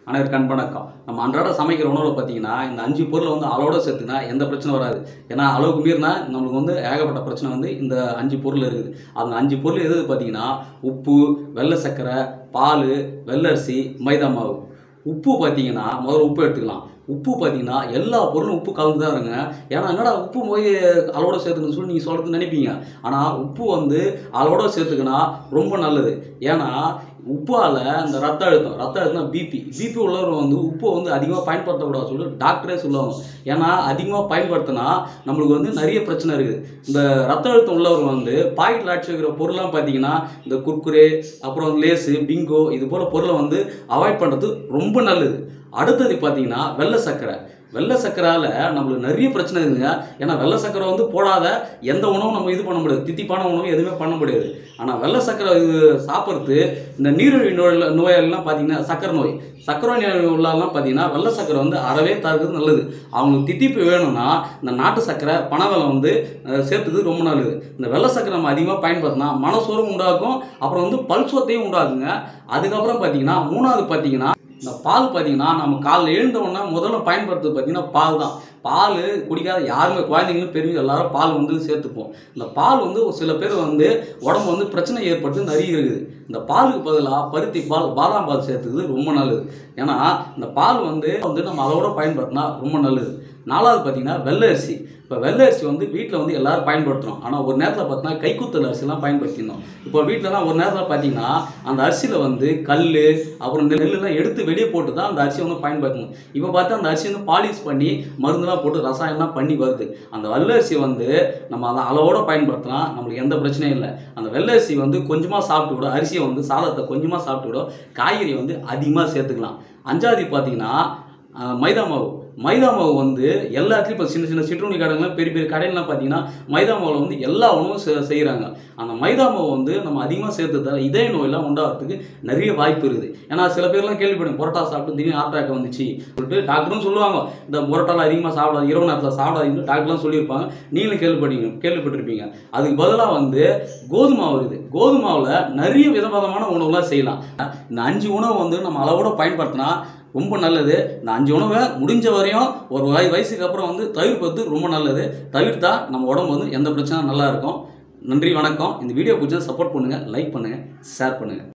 அனைவருக்கு அன்பணக்கம் நம்ம அன்றாட சமைக்கிற உணவில் பார்த்தீங்கன்னா இந்த அஞ்சு பொருளை வந்து அளவோட சேர்த்துனா எந்த பிரச்சனை வராது ஏன்னா அளவுக்கு மீறினா நம்மளுக்கு வந்து ஏகப்பட்ட பிரச்சனை வந்து இந்த அஞ்சு பொருள் இருக்குது அந்த அஞ்சு பொருள் எது பார்த்தீங்கன்னா உப்பு வெள்ளை சர்க்கரை பால் வெள்ளரிசி மைதா மாவு உப்பு பார்த்தீங்கன்னா முதல்ல உப்பு எடுத்துக்கலாம் உப்பு பார்த்தீங்கன்னா எல்லா பொருளும் உப்பு கலந்து தான் இருங்க ஏன்னா என்னடா உப்பு போய் அளவோட சேர்த்துக்கணும்னு சொல்லி நீங்கள் சொல்கிறது நினைப்பீங்க ஆனால் உப்பு வந்து அளவோட சேர்த்துக்கினா ரொம்ப நல்லது ஏன்னா உப்பால் இந்த ரத்த அழுத்தம் ரத்த அழுத்தம் பிபி பிபி உள்ளவர் வந்து உப்பை வந்து அதிகமாக பயன்படுத்தக்கூடாது சொல்லி டாக்டரே சொல்லுவாங்க ஏன்னா அதிகமாக பயன்படுத்தினா நம்மளுக்கு வந்து நிறைய பிரச்சனை இருக்குது இந்த ரத்த அழுத்தம் உள்ளவர் வந்து பாக்கெட்டில் அடிச்சு வைக்கிற பொருள்லாம் பார்த்தீங்கன்னா இந்த குர்குரே அப்புறம் லேஸு பிங்கோ இது போல் பொருளை வந்து அவாய்ட் பண்ணுறது ரொம்ப நல்லது அடுத்தது பார்த்தீங்கன்னா வெள்ளை சர்க்கரை வெள்ளை சர்க்கரால நம்மளுக்கு நிறைய பிரச்சனை இருக்குங்க ஏன்னா வெள்ளை சர்க்கரை வந்து போடாத எந்த உணவும் நம்ம இது பண்ண முடியாது தித்திப்பான உணவு எதுவுமே பண்ண முடியாது ஆனால் வெள்ளை சர்க்கரை இது சாப்பிட்றது இந்த நீரிழிவு நோய் நோயெல்லாம் பார்த்தீங்கன்னா சர்க்கரை நோய் சர்க்கரை நோய் உள்ளலாம் பார்த்தீங்கன்னா வெள்ளை சர்க்கரை வந்து அறவே தருகிறது நல்லது அவங்களுக்கு தித்திப்பு வேணும்னா இந்த நாட்டு சர்க்கரை பனவெல்லம் வந்து அஹ், சேர்த்துக்கிறது ரொம்ப நல்லது இந்த வெள்ளை சர்க்கரை நம்ம அதிகமாக பயன்படுத்தினா மனசோரும் உண்டாக்கும் அப்புறம் வந்து பல்சோத்தையும் உண்டாக்குங்க அதுக்கப்புறம் பார்த்தீங்கன்னா மூணாவது பார்த்தீங்கன்னா இந்த பால் பார்த்தீங்கன்னா நம்ம காலைல எழுந்த உடனே முதல்ல பயன்படுத்துறது பார்த்தீங்கன்னா பால் தான் பால் குடிக்காத யாருமே குழந்தைங்களும் பெரியவங்க எல்லாரும் பால் வந்து சேர்த்துப்போம் இந்த பால் வந்து ஒரு சில பேர் வந்து உடம்பு வந்து பிரச்சனை ஏற்பட்டு நிறைய இருக்குது இந்த பாலுக்கு பதிலாக பருத்தி பால் பாதாம் பால் சேர்த்துக்கிறது ரொம்ப நல்லது ஏன்னா இந்த பால் வந்து வந்து நம்ம அதோட பயன்படுத்தினா ரொம்ப நல்லது நாலாவது பார்த்தீங்கன்னா வெள்ளை அரிசி இப்போ வெள்ளை அரிசி வந்து வீட்டில் வந்து எல்லாரும் பயன்படுத்துகிறோம் ஆனால் ஒரு நேரத்தில் பார்த்தீங்கன்னா கைக்குத்தல் அரிசிலாம் பயன்படுத்தியிருந்தோம் இப்போ வீட்டிலலாம் ஒரு நேரத்தில் பார்த்தீங்கன்னா அந்த அரிசியில் வந்து கல் அப்புறம் நெல்லுலாம் எடுத்து வெளியே போட்டு தான் அந்த அரிசியை வந்து பயன்படுத்தணும் இப்போ பார்த்தா அந்த அரிசி வந்து பாலிஷ் பண்ணி மருந்துலாம் போட்டு ரசாயனம்லாம் பண்ணி வருது அந்த வெள்ளை அரிசி வந்து நம்ம அதை அளவோட பயன்படுத்தினா நம்மளுக்கு எந்த பிரச்சனையும் இல்லை அந்த வெள்ளை அரிசி வந்து கொஞ்சமாக சாப்பிட்டு விட அரிசியை வந்து சாதத்தை கொஞ்சமாக சாப்பிட்டு விட காய்கறி வந்து அதிகமாக சேர்த்துக்கலாம் அஞ்சாவது பார்த்தீங்கன்னா அஹ், மைதா மாவு மைதா மாவு வந்து எல்லாத்துலேயும் இப்போ சின்ன சின்ன சிற்றுண்டி கடைகள்லாம் பெரிய பெரிய கடைகள்லாம் பார்த்தீங்கன்னா மைதா மாவில் வந்து எல்லா உணவும் செ- செய்கிறாங்க அந்த மைதா மாவு வந்து நம்ம அதிகமாக சேர்த்துதால இதய நோயெல்லாம் உண்டாகிறதுக்கு நிறைய வாய்ப்பு இருக்குது ஏன்னா சில பேர்லாம் கேள்விப்படும் புரோட்டா சாப்பிட்டு திடீர்னு ஹார்ட் அட்டாக் வந்துச்சு சொல்லிட்டு டாக்டரும் சொல்லுவாங்க இந்த புரோட்டாலாம் அதிகமாக சாப்பிடாது இரவு நேரத்தில் சாப்பிடாதீங்கன்னு டாக்டர்லாம் சொல்லியிருப்பாங்க நீங்களும் கேள்விப்பட்டீங்க கேள்விப்பட்டிருப்பீங்க அதுக்கு பதிலாக வந்து கோதுமை மாவு இருக்குது கோதுமை மாவில் நிறைய விதவிதமான உணவுலாம் செய்யலாம் இந்த அஞ்சு உணவு வந்து நம்ம அளவோட பயன்படுத்தினா ரொம்ப நல்லது இந்த அஞ்சு உணவை முடிஞ்ச வரையும் ஒரு வய வயசுக்கு அப்புறம் வந்து தவிர்ப்பது ரொம்ப நல்லது தவிர்த்தா நம்ம உடம்பு வந்து எந்த பிரச்சனையும் நல்லா இருக்கும் நன்றி வணக்கம் இந்த வீடியோ பிடிச்சா சப்போர்ட் பண்ணுங்கள் லைக் பண்ணுங்கள் ஷேர் பண்ணுங்கள்